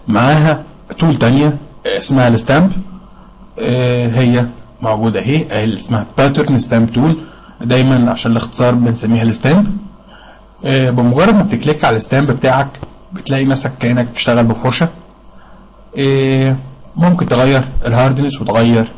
معاها تول تانية اسمها الستامب آه، هي موجودة اهي اهي اللي اسمها باترن ستامب تول دايما عشان الاختصار بنسميها الستامب آه، بمجرد ما بتكليك على الستامب بتاعك بتلاقي نفسك كانك بتشتغل بفرشه آه، ممكن تغير الهاردنس وتغير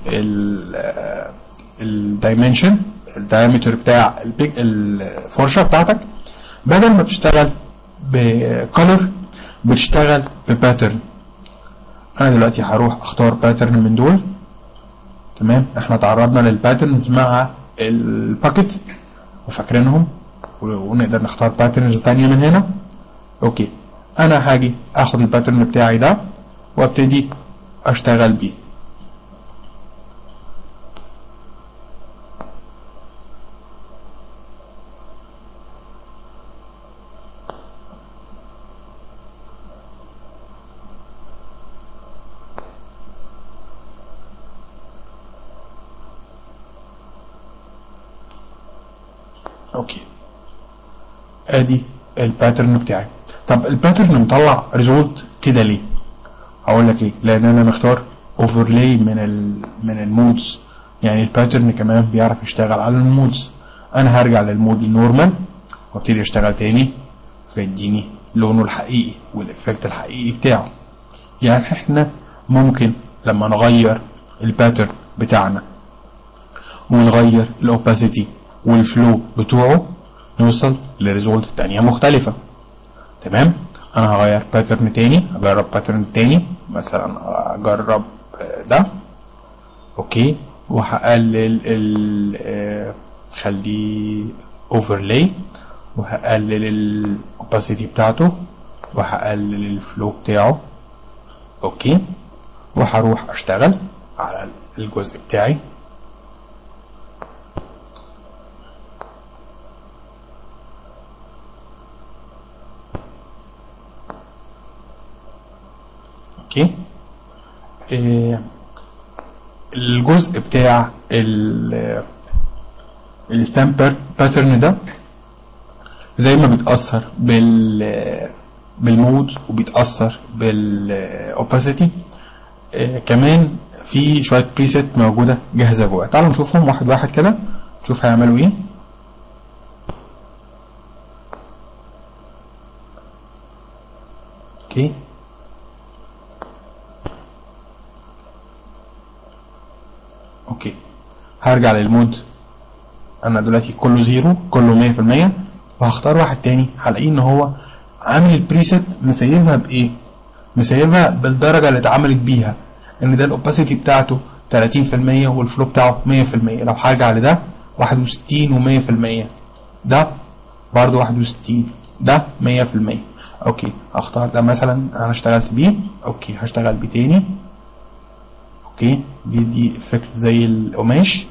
الدايمنشن الدايمتر بتاع البيج الفرشه بتاعتك بدل ما بتشتغل بكولر بتشتغل بباترن انا دلوقتي هروح اختار باترن من دول تمام احنا تعرضنا للباترنز مع الباكت وفاكرينهم و- ونقدر نختار باترنز تانية من هنا اوكي انا هاجي اخد الباترن بتاعي ده وابتدي اشتغل بيه اوكي ادي الباترن بتاعي طب الباترن مطلع ريزولت كده ليه هقول لك ليه لان انا مختار اوفرلاي من ال من المودز يعني الباترن كمان بيعرف يشتغل على المودز انا هرجع للمود النورمال وابتدي اشتغل تاني فيديني لونه الحقيقي والافكت الحقيقي بتاعه يعني احنا ممكن لما نغير الباترن بتاعنا ونغير الاوباسيتي والفلو بتوعه نوصل لريزولت تانية مختلفة تمام انا هغير باترن تاني هجرب باترن تاني مثلا اجرب آه، ده اوكي وهقلل ال آه، خليه اوفرلاي وهقلل الاوباسيتي بتاعته وهقلل الفلو بتاعه اوكي وهروح اشتغل على الجزء بتاعي اوكي إيه الجزء بتاع ال الستامب باترن ده زي ما بيتأثر بال بالمود وبيتأثر بالاوباسيتي إيه كمان في شوية بريسيت موجودة جاهزة جوه تعالوا نشوفهم واحد واحد كده نشوف هيعملوا ايه اوكي اوكي هرجع للمود انا دلوقتي كله زيرو كله مية في المية وهختار واحد تاني هلاقيه ان هو عامل البريسيت مسيبها بايه مسيبها بالدرجة اللي اتعملت بيها ان ده الاوباسيتي بتاعته 30% والفلو بتاعه 100% لو هرجع لده 61 و100% ده برضه 61 ده 100% اوكي اختار ده مثلا انا اشتغلت بيه اوكي هشتغل بيه تاني اوكي بيدي افكت زي القماش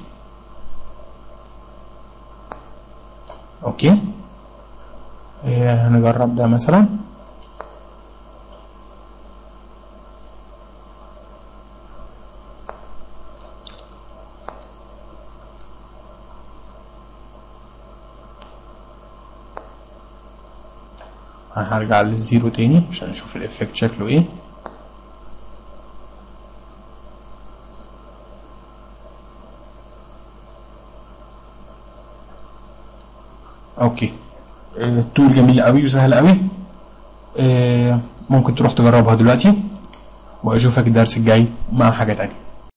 اوكي إيه هنجرب ده مثلا هرجع للزيرو تاني عشان نشوف الافكت شكله ايه اوكي آه، التول جميل قوي وسهل قوي آه، ممكن تروح تجربها دلوقتي واشوفك الدرس الجاي مع حاجة تانية